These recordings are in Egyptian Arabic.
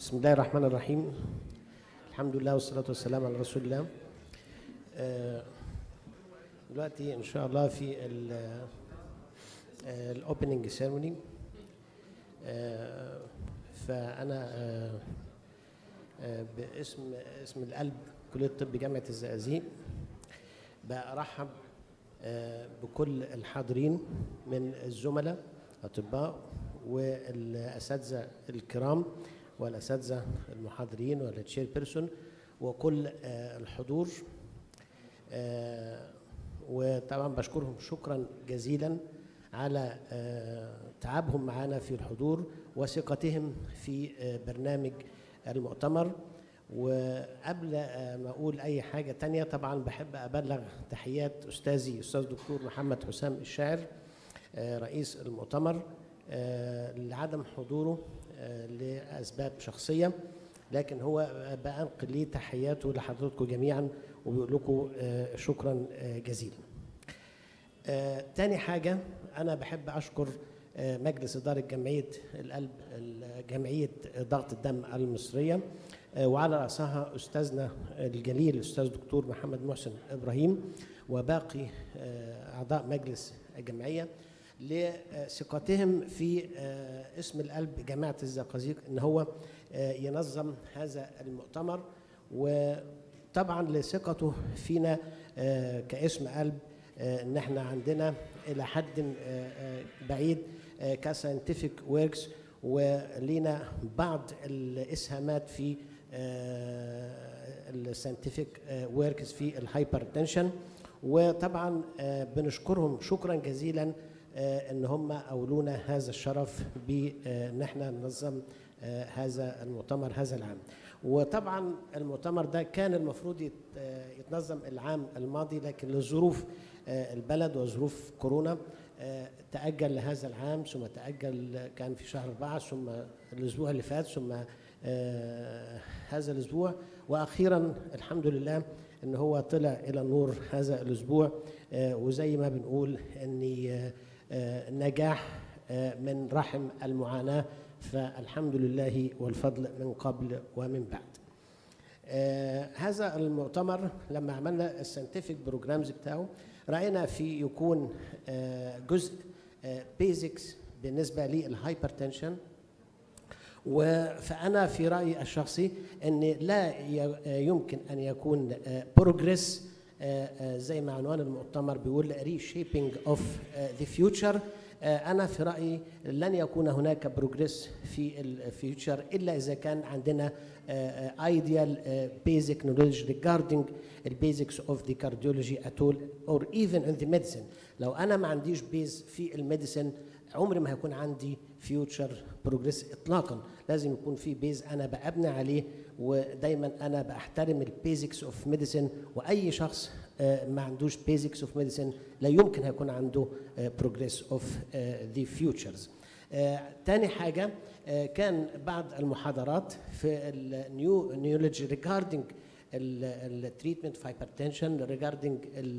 بسم الله الرحمن الرحيم الحمد لله والصلاة والسلام على رسول الله آه، دلوقتي إن شاء الله في الأوبننج سيرموني فأنا آه، آه، باسم اسم القلب كلية الطب جامعة الزقازيق برحب آه، بكل الحاضرين من الزملاء أطباء والأساتذة الكرام والأساتذة المحاضرين والتشير بيرسون وكل آه، الحضور آه، وطبعا بشكرهم شكرا جزيلا على آه، تعبهم معنا في الحضور وثقتهم في آه، برنامج المؤتمر وقبل آه، ما اقول اي حاجه تانية طبعا بحب ابلغ تحيات استاذي استاذ دكتور محمد حسام الشاعر آه، رئيس المؤتمر آه، لعدم حضوره آه، لاسباب شخصيه لكن هو بانقل لي تحياته لحضراتكم جميعا وبيقول لكم آه، شكرا آه، جزيلا. آه، تاني حاجة أنا بحب أشكر آه، مجلس إدارة جمعية القلب جمعية ضغط الدم المصرية آه، وعلى رأسها أستاذنا الجليل الأستاذ دكتور محمد محسن إبراهيم وباقي آه، أعضاء مجلس الجمعية لثقتهم في آه، اسم القلب جماعة الزقازيق إن هو آه، ينظم هذا المؤتمر وطبعا لثقته فينا آه، كاسم قلب آه، ان احنا عندنا الى حد آه، آه، بعيد كساينتفك وركس ولينا بعض الاسهامات في الساينتفك وركس في الهايبر تنشن وطبعا آه، بنشكرهم شكرا جزيلا آه، ان هم اولونا هذا الشرف بان احنا ننظم آه، هذا المؤتمر هذا العام وطبعا المؤتمر ده كان المفروض يت- آه، يتنظم العام الماضي لكن لظروف آه، البلد وظروف كورونا آه، تأجل لهذا العام ثم تأجل كان في شهر أربعة ثم الأسبوع اللي فات ثم آه، هذا الأسبوع وأخيرا الحمد لله إن هو طلع إلى النور هذا الأسبوع آه، وزي ما بنقول إن آه، آه، نجاح آه، من رحم المعاناة فالحمد لله والفضل من قبل ومن بعد آه، هذا المؤتمر لما عملنا الساينتفك بروجرامز بتاعه راينا في يكون آه، جزء بيزكس بالنسبه للهايبرتنشن فانا في رايي الشخصي ان لا ي- يمكن ان يكون بروجريس زي ما عنوان المؤتمر بيقول ريشيبينج اوف ذا فيوتشر انا في رايي لن يكون هناك بروجريس في الفيوتشر الا اذا كان عندنا ايديال بيزك نوليدج ريجاردنج البيزكس اوف ذا كارديولوجي اتول اور ايفن ان ذا ميديسن لو انا ما عنديش بيز في الميديسن عمري ما هيكون عندي فيوتشر بروجريس اطلاقا لازم يكون في بيز انا بابني عليه ودايما انا بحترم البيزكس اوف ميديسن واي شخص آه، ما عندوش بيزكس اوف ميديسن لا يمكن هيكون عنده بروجريس اوف ذا فيوتشرز تاني حاجه آه، كان بعض المحاضرات في النيو نيولوجي ريجاردنج التريتمنت في هايبرتنشن ريجاردنج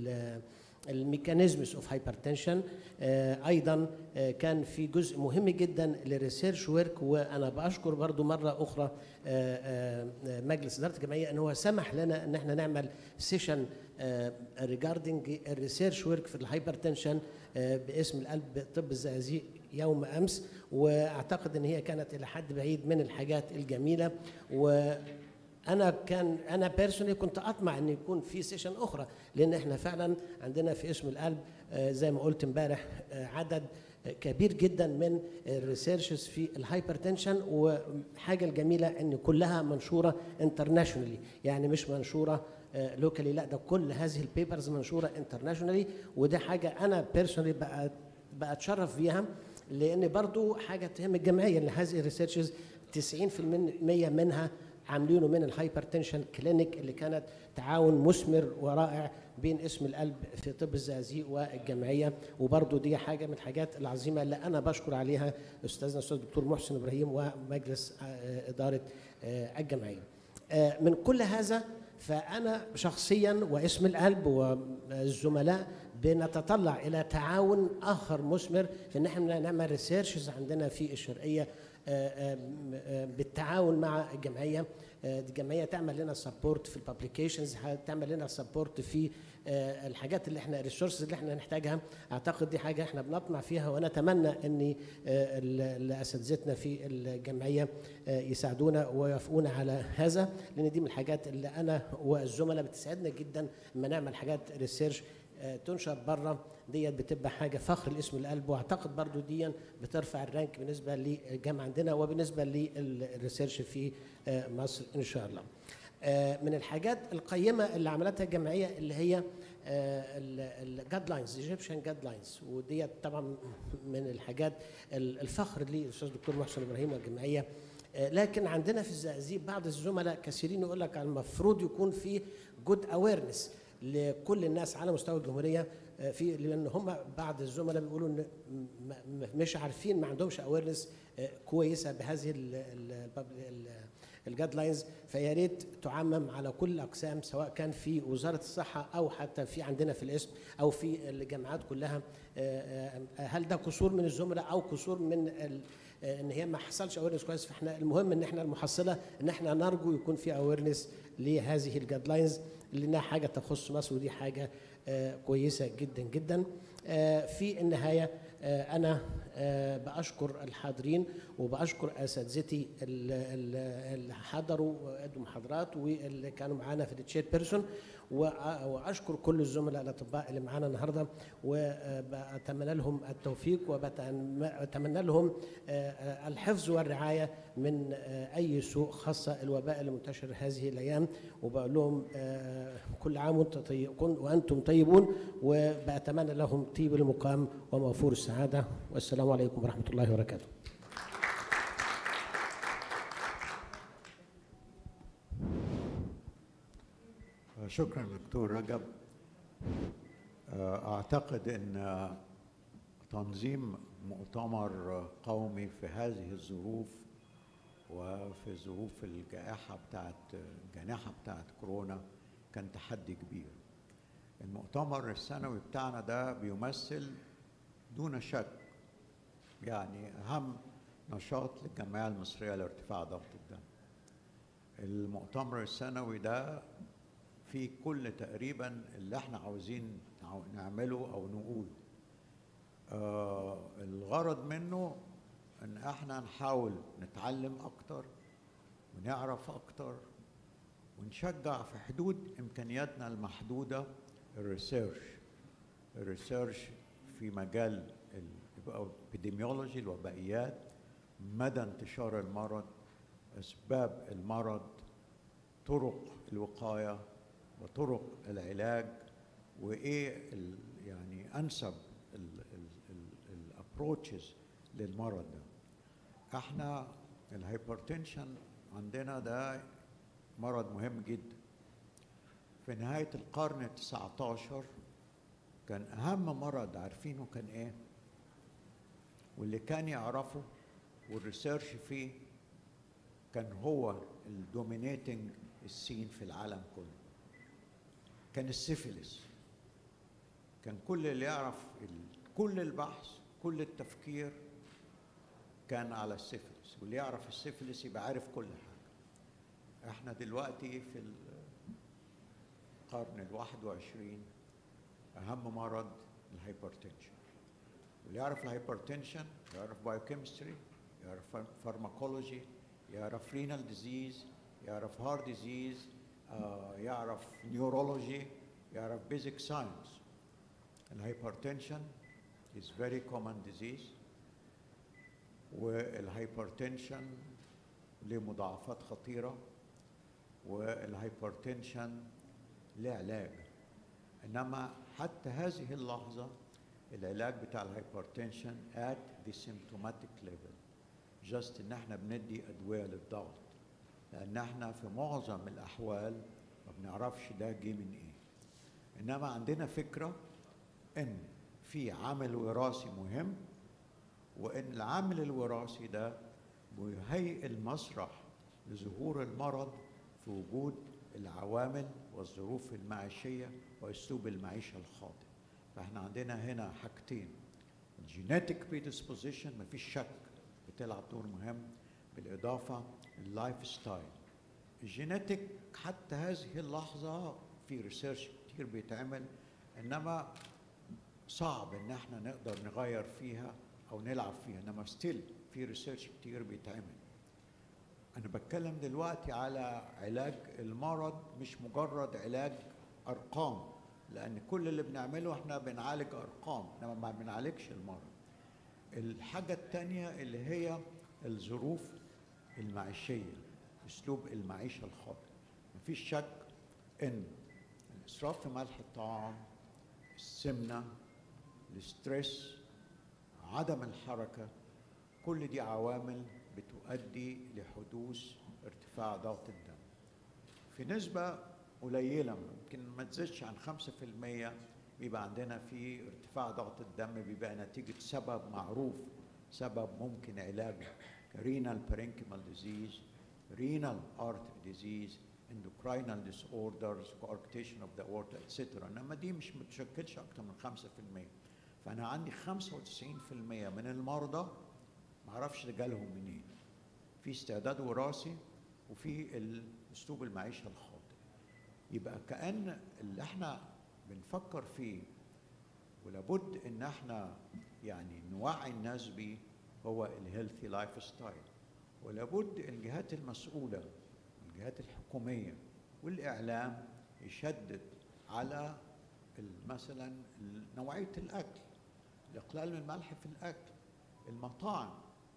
الميكانيزمز اوف هايبرتنشن ايضا آه، كان في جزء مهم جدا للريسيرش ورك وانا بشكر برضو مره اخرى آه، آه، مجلس اداره الجمعيه ان هو سمح لنا ان احنا نعمل سيشن ريجاردنج الريسيرش ورك في الهايبرتنشن باسم القلب طب الزقازيق يوم امس واعتقد ان هي كانت الى حد بعيد من الحاجات الجميله و انا كان انا بيرسونلي كنت اطمع ان يكون في سيشن اخرى لان احنا فعلا عندنا في اسم القلب آه، زي ما قلت امبارح آه، عدد آه، كبير جدا من الريسيرشز في الهايبرتنشن وحاجه الجميله ان كلها منشوره انترناشونالي يعني مش منشوره لوكالي لا ده كل هذه البيبرز منشوره انترناشونالي وده حاجه انا بيرسونلي بقى بتشرف بيها لان برضو حاجه تهم الجمعيه ان هذه الريسيرشز 90% منها عاملينه من الهايبرتنشن كلينيك اللي كانت تعاون مثمر ورائع بين اسم القلب في طب الزقازيق والجمعيه وبرضو دي حاجه من الحاجات العظيمه اللي انا بشكر عليها استاذنا الاستاذ الدكتور محسن ابراهيم ومجلس آه، اداره آه، الجمعيه. آه، من كل هذا فانا شخصيا واسم القلب والزملاء بنتطلع الى تعاون اخر مثمر في ان احنا نعمل ريسيرشز عندنا في الشرقيه آه، آه، آه، بالتعاون مع الجمعيه آه، الجمعيه تعمل لنا سبورت في الببليكيشنز تعمل لنا سبورت في آه، الحاجات اللي احنا الريسورسز اللي احنا نحتاجها اعتقد دي حاجه احنا بنطمع فيها ونتمنى ان آه، ال- ال- اساتذتنا في الجمعيه آه، يساعدونا ويوافقونا على هذا لان دي من الحاجات اللي انا والزملاء بتسعدنا جدا لما نعمل حاجات ريسيرش آه، تنشر بره ديت بتبقى حاجه فخر لاسم القلب واعتقد برضو دي بترفع الرانك بالنسبه للجامعه عندنا وبالنسبه للريسيرش في آه، مصر ان شاء الله. آه، من الحاجات القيمه اللي عملتها الجمعيه اللي هي الجاد لاينز ايجيبشن جاد لاينز وديت طبعا من الحاجات ال- الفخر للاستاذ الدكتور محسن ابراهيم والجمعيه آه، لكن عندنا في الزقازيق بعض الزملاء كثيرين يقول لك المفروض يكون في جود اويرنس لكل الناس على مستوى الجمهوريه آه، في لان هم بعض الزملاء بيقولوا ان م- م- مش عارفين ما عندهمش اويرنس كويسه بهذه ال- ال- ال- الجاد لاينز فيا ريت تعمم على كل الاقسام سواء كان في وزاره الصحه او حتى في عندنا في الاسم او في الجامعات كلها آه، آه، هل ده قصور من الزملاء او قصور من ال- آه، ان هي ما حصلش اويرنس كويس فاحنا المهم ان احنا المحصله ان احنا نرجو يكون في اويرنس لهذه الجاد لاينز لانها حاجه تخص مصر ودي حاجه آه، كويسه جدا جدا آه، في النهايه آه، انا آه، باشكر الحاضرين وباشكر اساتذتي ال- ال- اللي حضروا وادوا محاضرات واللي كانوا معانا في التشير بيرسون وأ- واشكر كل الزملاء الاطباء اللي معانا النهارده وبتمنى لهم التوفيق وبتمنى لهم آه، آه، الحفظ والرعايه من آه، اي سوء خاصه الوباء المنتشر هذه الايام وبقول لهم آه، كل عام وانتم طيبون وانتم طيبون وبتمنى لهم طيب المقام وموفور السعاده والسلام عليكم ورحمه الله وبركاته شكرا دكتور رجب اعتقد ان تنظيم مؤتمر قومي في هذه الظروف وفي ظروف الجائحة بتاعت الجائحة بتاعت كورونا كان تحدي كبير المؤتمر السنوي بتاعنا ده بيمثل دون شك يعني أهم نشاط للجمعية المصرية لارتفاع ضغط الدم المؤتمر السنوي ده فيه كل تقريبا اللي احنا عاوزين نعمله او نقوله آه الغرض منه ان احنا نحاول نتعلم اكتر ونعرف اكتر ونشجع في حدود امكانياتنا المحدوده الريسيرش الريسيرش في مجال الابيديميولوجي الوبائيات مدى انتشار المرض اسباب المرض طرق الوقايه وطرق العلاج وايه ال يعني انسب الابروتشز للمرض ده احنا الهايبرتنشن عندنا ده مرض مهم جدا في نهاية القرن التسعة عشر كان أهم مرض عارفينه كان إيه؟ واللي كان يعرفه والريسيرش فيه كان هو الدومينيتنج السين في العالم كله كان السيفيلس كان كل اللي يعرف كل البحث كل التفكير كان على السيفلس واللي يعرف السيفلس يبقى عارف كل حاجة احنا دلوقتي في القرن الواحد وعشرين أهم مرض الهايبرتنشن واللي يعرف الهايبرتنشن يعرف بايوكيمستري يعرف فارماكولوجي يعرف رينال ديزيز يعرف هارت ديزيز آه يعرف نيورولوجي يعرف بيزك ساينس الهايبرتنشن is very common disease والهايبرتنشن له مضاعفات خطيرة والهايبرتنشن له علاج إنما حتى هذه اللحظة العلاج بتاع الهايبرتنشن at the symptomatic level just إن احنا بندي أدوية للضغط لأن احنا في معظم الأحوال ما بنعرفش ده جه من إيه إنما عندنا فكرة إن في عامل وراثي مهم وان العامل الوراثي ده بيهيئ المسرح لظهور المرض في وجود العوامل والظروف المعيشيه واسلوب المعيشه الخاطئ فاحنا عندنا هنا حاجتين الجينيتك بريدisposition مفيش شك بتلعب دور مهم بالاضافه اللايف ستايل الجينيتك حتى هذه اللحظه في ريسيرش كتير بيتعمل انما صعب ان احنا نقدر نغير فيها او نلعب فيها انما ستيل في ريسيرش كتير بيتعمل انا بتكلم دلوقتي على علاج المرض مش مجرد علاج ارقام لان كل اللي بنعمله احنا بنعالج ارقام انما ما بنعالجش المرض الحاجه الثانيه اللي هي الظروف المعيشيه اسلوب المعيشه الخاطئ مفيش شك ان الاسراف في ملح الطعام السمنه الاسترس عدم الحركه كل دي عوامل بتؤدي لحدوث ارتفاع ضغط الدم في نسبة قليلة يمكن ما تزيدش عن 5% بيبقى عندنا في ارتفاع ضغط الدم بيبقى نتيجة سبب معروف سبب ممكن علاجه كرينال بارينكيمال ديزيز رينال ارتري ديزيز endocrinal disorders coarctation of the aorta etc انما دي مش بتشكلش اكتر من 5% فانا عندي 95% من المرضى ما اعرفش ده جالهم منين في استعداد وراثي وفي اسلوب المعيشه الخاطئ يبقى كان اللي احنا بنفكر فيه ولابد ان احنا يعني نوعي الناس بيه هو الهيلثي لايف ستايل ولابد الجهات المسؤوله الجهات الحكوميه والاعلام يشدد على مثلا نوعيه الاكل الاقلال من الملح في الاكل المطاعم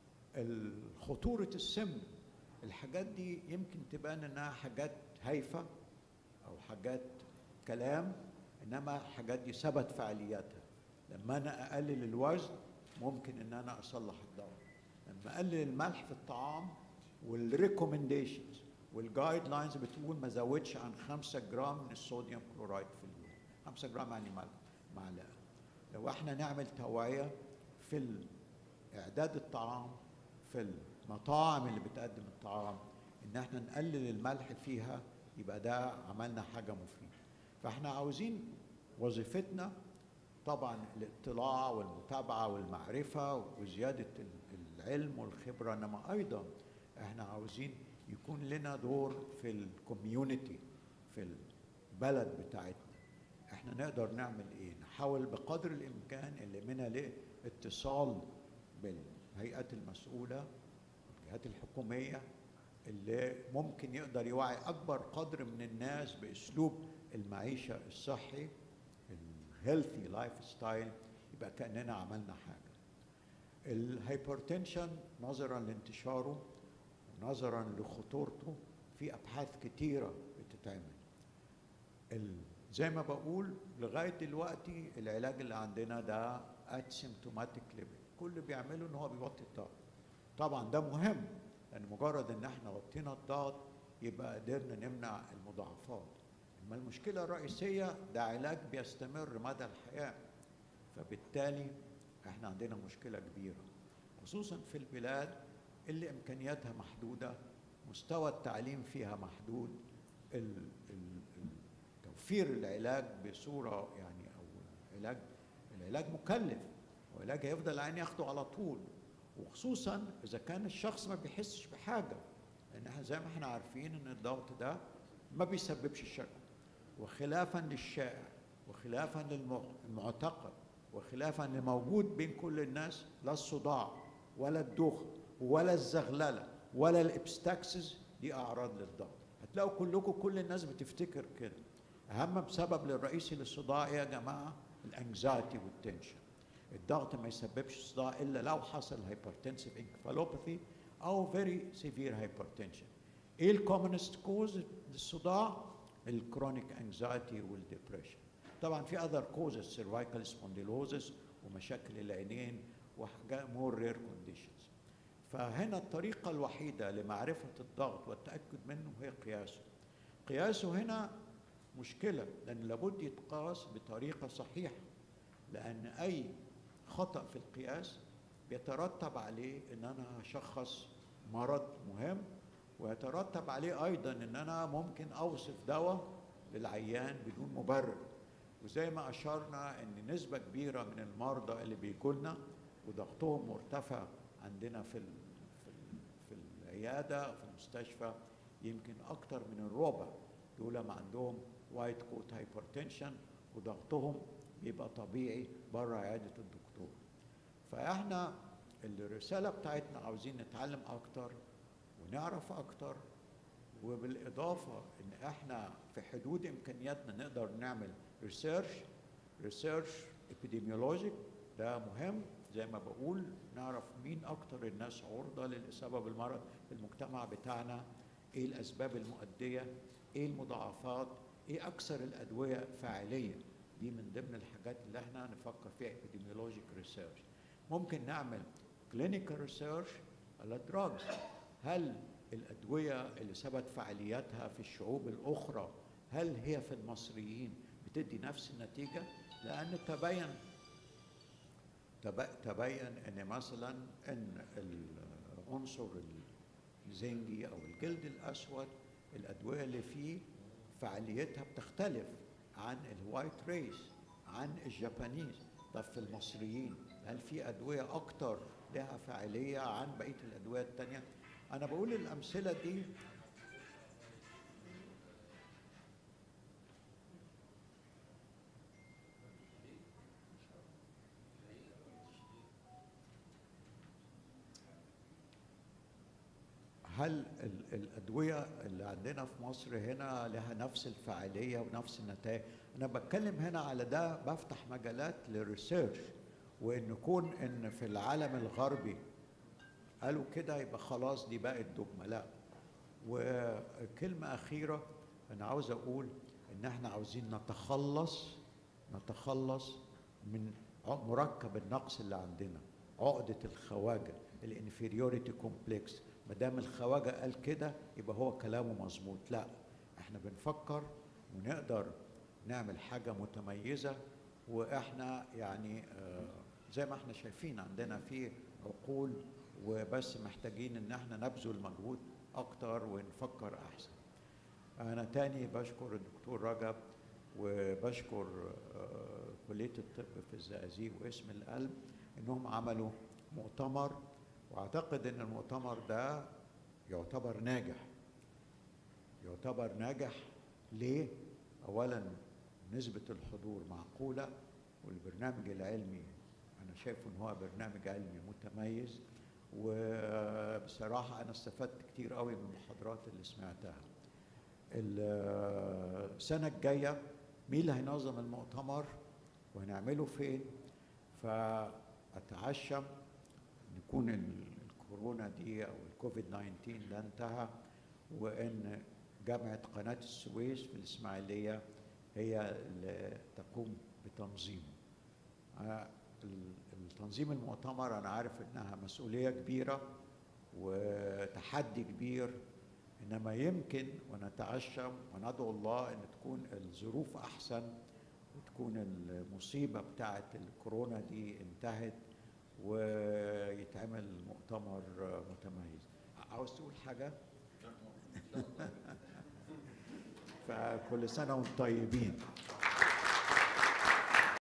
خطورة السم الحاجات دي يمكن تبان انها حاجات هايفة او حاجات كلام انما الحاجات دي ثبت فعالياتها لما انا اقلل الوزن ممكن ان انا اصلح الضغط لما اقلل الملح في الطعام والريكومنديشنز والجايد لاينز بتقول ما زودش عن 5 جرام من الصوديوم كلورايد في اليوم 5 جرام يعني معلقه لو احنا نعمل توعيه في اعداد الطعام في المطاعم اللي بتقدم الطعام ان احنا نقلل الملح فيها يبقى ده عملنا حاجه مفيده فاحنا عاوزين وظيفتنا طبعا الاطلاع والمتابعه والمعرفه وزياده العلم والخبره انما ايضا احنا عاوزين يكون لنا دور في الكوميونتي في البلد بتاعتنا احنا نقدر نعمل ايه نحاول بقدر الامكان اللي منها له اتصال بالهيئات المسؤوله الجهات الحكوميه اللي ممكن يقدر يوعي اكبر قدر من الناس باسلوب المعيشه الصحي الهيلثي لايف ستايل يبقى كاننا عملنا حاجه الهايبرتنشن نظرا لانتشاره نظرا لخطورته في ابحاث كتيره بتتعمل زي ما بقول لغايه دلوقتي العلاج اللي عندنا ده ات سيمتوماتيك ليفل كل اللي بيعمله ان هو بيوطي الضغط طبعا ده مهم لان مجرد ان احنا وطينا الضغط يبقى قدرنا نمنع المضاعفات اما المشكله الرئيسيه ده علاج بيستمر مدى الحياه فبالتالي احنا عندنا مشكله كبيره خصوصا في البلاد اللي امكانياتها محدوده مستوى التعليم فيها محدود ال ال توفير العلاج بصوره يعني او العلاج العلاج مكلف وعلاج هيفضل العين ياخده على طول وخصوصا اذا كان الشخص ما بيحسش بحاجه لان احنا زي ما احنا عارفين ان الضغط ده ما بيسببش الشكوى وخلافا للشائع وخلافا للمعتقد وخلافا لموجود بين كل الناس لا الصداع ولا الدوخه ولا الزغلله ولا الابستاكسس دي اعراض للضغط هتلاقوا كلكم كل الناس بتفتكر كده اهم سبب للرئيسي للصداع ايه يا جماعه الانكزايتي والتنشن الضغط ما يسببش صداع الا لو حصل هايبرتنسيف انكفالوباثي او فيري سيفير هايبرتنشن ايه الكومنست كوز للصداع الكرونيك انكزايتي والديبريشن طبعا في اذر كوزز سيرفايكال سبونديلوزس ومشاكل العينين وحاجات مور رير كونديشنز فهنا الطريقه الوحيده لمعرفه الضغط والتاكد منه هي قياسه قياسه هنا مشكله لان لابد يتقاس بطريقه صحيحه لان اي خطا في القياس بيترتب عليه ان انا هشخص مرض مهم ويترتب عليه ايضا ان انا ممكن اوصف دواء للعيان بدون مبرر وزي ما اشرنا ان نسبه كبيره من المرضى اللي بيجوا لنا وضغطهم مرتفع عندنا في ال في, ال في العياده أو في المستشفى يمكن اكتر من الربع دول ما عندهم وايت كوت هايبرتنشن وضغطهم بيبقى طبيعي بره عياده الدكتور فاحنا الرساله بتاعتنا عاوزين نتعلم اكتر ونعرف اكتر وبالاضافه ان احنا في حدود امكانياتنا نقدر نعمل ريسيرش ريسيرش ابيديميولوجيك ده مهم زي ما بقول نعرف مين اكتر الناس عرضه للاصابه بالمرض في المجتمع بتاعنا ايه الاسباب المؤديه ايه المضاعفات ايه اكثر الادويه فاعليه دي من ضمن الحاجات اللي احنا نفكر فيها ابيديميولوجيك ريسيرش ممكن نعمل كلينيكال ريسيرش على دراجز هل الادويه اللي ثبت فعاليتها في الشعوب الاخرى هل هي في المصريين بتدي نفس النتيجه لان تبين تبين ان مثلا ان العنصر الزنجي او الجلد الاسود الادويه اللي فيه فعاليتها بتختلف عن الوايت ريس عن الجابانيز طب في المصريين هل في ادويه اكتر لها فاعليه عن بقيه الادويه الثانيه انا بقول الامثله دي هل الادويه اللي عندنا في مصر هنا لها نفس الفعاليه ونفس النتائج انا بتكلم هنا على ده بفتح مجالات للريسيرش وان كون ان في العالم الغربي قالوا كده يبقى خلاص دي بقت دogma لا وكلمه اخيره انا عاوز اقول ان احنا عاوزين نتخلص نتخلص من مركب النقص اللي عندنا عقده الخواجه الانفيريوريتي كومبلكس ما دام الخواجه قال كده يبقى هو كلامه مظبوط لا احنا بنفكر ونقدر نعمل حاجه متميزه واحنا يعني زي ما احنا شايفين عندنا في عقول وبس محتاجين ان احنا نبذل مجهود اكتر ونفكر احسن انا تاني بشكر الدكتور رجب وبشكر كليه الطب في الزقازيق واسم القلب انهم عملوا مؤتمر واعتقد ان المؤتمر ده يعتبر ناجح يعتبر ناجح ليه اولا نسبه الحضور معقوله والبرنامج العلمي انا شايف ان هو برنامج علمي متميز وبصراحه انا استفدت كتير قوي من المحاضرات اللي سمعتها السنه الجايه مين اللي هينظم المؤتمر وهنعمله فين فاتعشى نكون الكورونا دي او الكوفيد 19 ده انتهى وان جامعه قناه السويس في الاسماعيليه هي اللي تقوم بتنظيمه التنظيم المؤتمر انا عارف انها مسؤوليه كبيره وتحدي كبير انما يمكن ونتعشى وندعو الله ان تكون الظروف احسن وتكون المصيبه بتاعه الكورونا دي انتهت ويتعمل مؤتمر متميز عاوز تقول حاجه فكل سنه وانتم طيبين